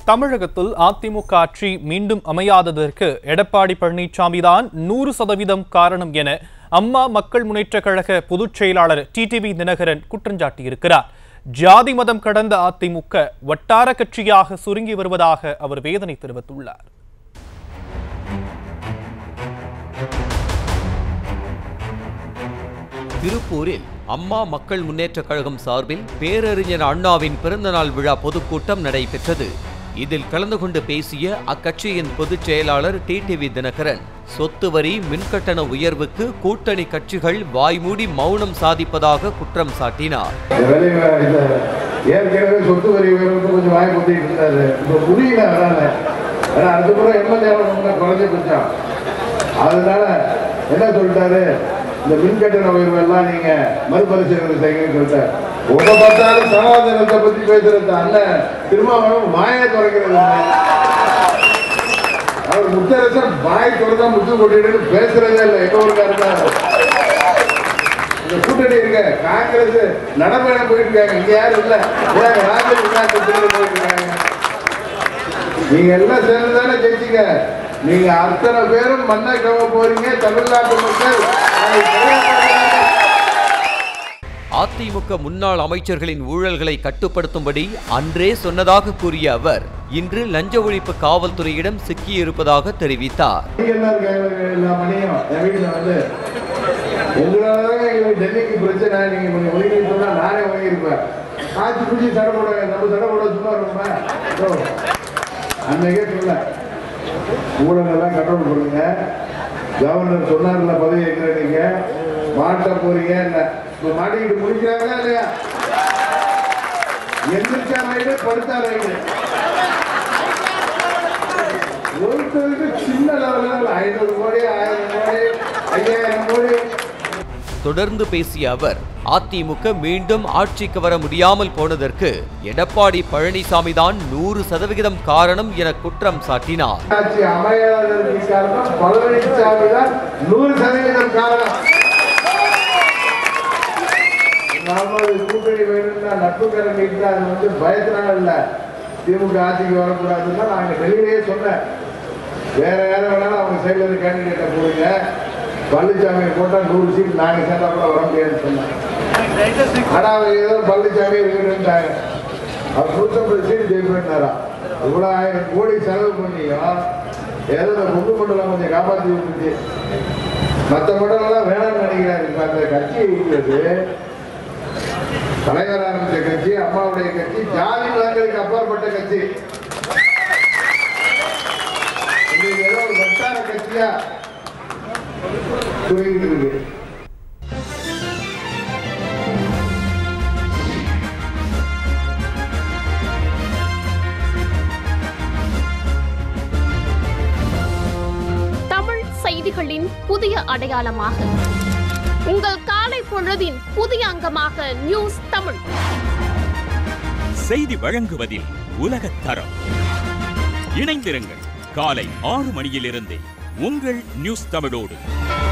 தமிழகத்தில் அதிமுக ஆட்சி மீண்டும் அமையாததற்கு எடப்பாடி பழனிசாமி தான் நூறு சதவீதம் காரணம் என அம்மா மக்கள் முன்னேற்றக் கழக பொதுச் செயலாளர் டிடிவி தினகரன் குற்றஞ்சாட்டியிருக்கிறார் ஜாதி மதம் கடந்த அதிமுக வட்டார கட்சியாக சுருங்கி வருவதாக அவர் வேதனை தெரிவித்துள்ளார் திருப்பூரில் அம்மா மக்கள் முன்னேற்றக் கழகம் சார்பில் பேரறிஞர் அண்ணாவின் பிறந்தநாள் விழா பொதுக்கூட்டம் நடைபெற்றது இதில் கலந்து கொண்டு பேசிய அக்கட்சியின் பொதுச் செயலாளர் டிடிவி தினகரன் சொத்து வரி மின்கட்டண உயர்வுக்கு கூட்டணி கட்சிகள் வாய்மூடி மௌனம் சாதிப்பதாக குற்றம் சாட்டினார் இந்த வேலையை இந்த ஏற்கனவே சொத்து வரி உயர்வுக்கு கொஞ்சம் வாய் குத்திட்டு இருந்தாரு இப்போ முடியல அதனால ஏன்னா அதுக்கப்புறம் எம்எல்ஏ ரொம்ப குறைஞ்ச பட்சம் அதனால என்ன சொல்லிட்டாரு இந்த மின்கட்டண உயர்வு எல்லாம் நீங்க மறுபரிசீலனை செய்யுங்கன்னு சொல்லிட்டாரு உங்க பார்த்தாலும் சனாதனத்தை பத்தி பேசுறது அண்ணன் திருமாவளவன் வாயை குறைக்கிறது இல்லை. அவர் முத்தரசன் வாய் திறந்தா முத்து கொட்டிட்டு பேசுறதே இல்லை எங்க ஊருக்காரங்க இந்த கூட்டணி இருக்க காங்கிரஸ் நடைபயணம் போயிட்டு இருக்காங்க இங்க யாரும் இல்ல ஏன் ராஜன் போயிட்டு இருக்காங்க நீங்க எல்லாம் சேர்ந்து தானே ஜெயிச்சீங்க நீங்க அத்தனை பேரும் மண்ணை கவ போறீங்க தமிழ்நாட்டு மக்கள் அதை சரியா அதிமுக முன்னாள் அமைச்சர்களின் ஊழல்களை கட்டுப்படுத்தும்படி அன்றே சொன்னதாக கூறிய அவர் இன்று லஞ்ச ஒழிப்பு காவல்துறையிடம் சிக்கியிருப்பதாக தெரிவித்தார் நீங்க எல்லாம் இருக்காங்க எல்லா மணியும் என் வீட்டுல வந்து உங்களாலதான் எங்களுக்கு டெல்லிக்கு பிரச்சனை நீங்க கொஞ்சம் ஒதுங்கி சொன்னா நானே ஒதுங்கிருப்பேன் காய்ச்சி குடிச்சு தடை போட நம்ம தடை போட சும்மா இருப்போமா அன்னைக்கே சொல்ல ஊழலெல்லாம் கண்ட்ரோல் பண்ணுங்க கவர்னர் சொன்னார்ல பதவி ஏற்கிற நீங்க மாட்ட போறீங்க என்ன இப்ப மாட்டிக்கிட்டு முடிக்கிறாங்களா இல்லையா எந்திரிச்சா ரைடு படுத்தா ரைடு ஒருத்தருக்கு சின்ன லெவலில் ஐநூறு கோடி ஆயிரம் கோடி ஐயாயிரம் கோடி தொடர்ந்து பேசிய அவர் அதிமுக மீண்டும் ஆட்சிக்கு வர முடியாமல் போனதற்கு எடப்பாடி பழனிசாமி தான் நூறு சதவிகிதம் காரணம் என குற்றம் சாட்டினார் ஆட்சி அமையாததற்கு காரணம் பழனிசாமி தான் நூறு சதவீதம் காரணம் நாம ஒரு கூட்டணி வேணும்னா நட்பு கரண்டிட்டு அது வந்து பயத்தினால இல்ல திமுக ஆட்சிக்கு வரக்கூடாதுன்னா நாங்க டெல்லியிலேயே சொன்னேன் வேற யாரை வேணாலும் அவங்க சைடுல இருந்து கேண்டிடேட்டை போடுங்க பழனிசாமி போட்டா நூறு சீட் நாங்க சேர்ந்தா கூட வர முடியாதுன்னு சொன்னேன் ஆனா அவங்க ஏதோ பழனிசாமி இருக்குன்னுட்டாங்க அவர் நூற்றம்பது சீட் ஜெயிப்பேன்னாரா இவ்வளோ ஆயிரம் கோடி செலவு பண்ணியும் ஏதோ இந்த பொது மண்டலம் கொஞ்சம் காப்பாற்றி விட்டுச்சு மற்ற மண்டலம் வேணாம்னு நினைக்கிறாரு இப்ப அந்த கட்சி இருக்கிறது தலைவர் ஆரம்பிச்ச கட்சி அம்மாவுடைய கட்சி ஜாதி மதங்களுக்கு அப்பாற்பட்ட கட்சி இன்னைக்கு ஏதோ ஒரு வட்டார கட்சியா தூங்கிட்டு இருக்கு தமிழ் செய்திகளின் புதிய அடையாளமாக உங்கள் காலை பொழுதின் புதிய அங்கமாக நியூஸ் தமிழ் செய்தி வழங்குவதில் உலகத் தரம் இணைந்திருங்கள் காலை ஆறு மணியிலிருந்தே உங்கள் நியூஸ் தமிழோடு